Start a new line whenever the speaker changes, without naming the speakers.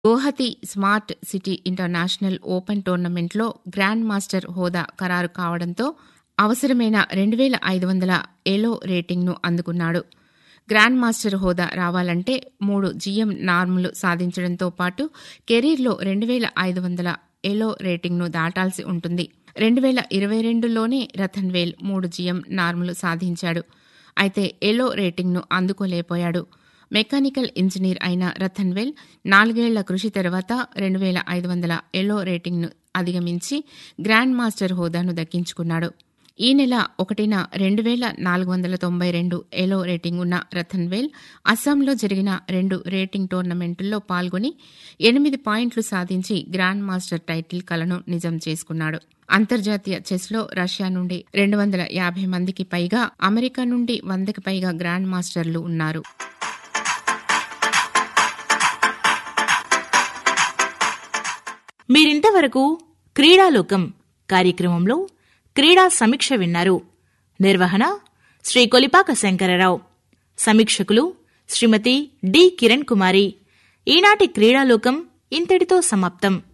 Guwahati smart city international open టోర్నమెంట్లో grand master హోదా ఖరారు కావడంతో అవసరమైన రెండు వేల ఐదు వందల ఎలో రేటింగ్ను అందుకున్నాడు గ్రాండ్ మాస్టర్ హోదా రావాలంటే మూడు జీఎం నార్ములు సాధించడంతో పాటు కెరీర్లో రెండు వేల ఐదు వందల ఎలో రేటింగ్ను దాటాల్సి ఉంటుంది రెండు వేల ఇరవై రెండులోనే రతన్వేల్ మూడు జీఎం నార్ములు సాధించాడు అయితే ఎలో రేటింగ్ను అందుకోలేకపోయాడు మెకానికల్ ఇంజనీర్ అయిన రతన్వేల్ నాలుగేళ్ల కృషి తర్వాత రెండు వేల ఐదు వందల ఎలో రేటింగ్ను అధిగమించి గ్రాండ్ మాస్టర్ హోదాను దక్కించుకున్నాడు ఈ నెల ఒకటిన రెండు వేల నాలుగు వందల తొంభై రెండు ఎలో రేటింగ్ ఉన్న రతన్వేల్ అస్సాంలో జరిగిన రెండు రేటింగ్ టోర్నమెంటుల్లో పాల్గొని ఎనిమిది పాయింట్లు సాధించి గ్రాండ్ మాస్టర్ టైటిల్ కలను నిజం చేసుకున్నాడు అంతర్జాతీయ చెస్లో రష్యా నుండి రెండు వందల యాభై మందికి పైగా అమెరికా నుండి వందకి పైగా గ్రాండ్ మాస్టర్లు ఉన్నారు
మీరింతవరకు క్రీడాలోకం కార్యక్రమంలో క్రీడా సమీక్ష విన్నారు నిర్వహణ శ్రీ కొలిపాక శంకరరావు సమీక్షకులు శ్రీమతి డి కిరణ్ కుమారి ఈనాటి క్రీడాలోకం ఇంతటితో సమాప్తం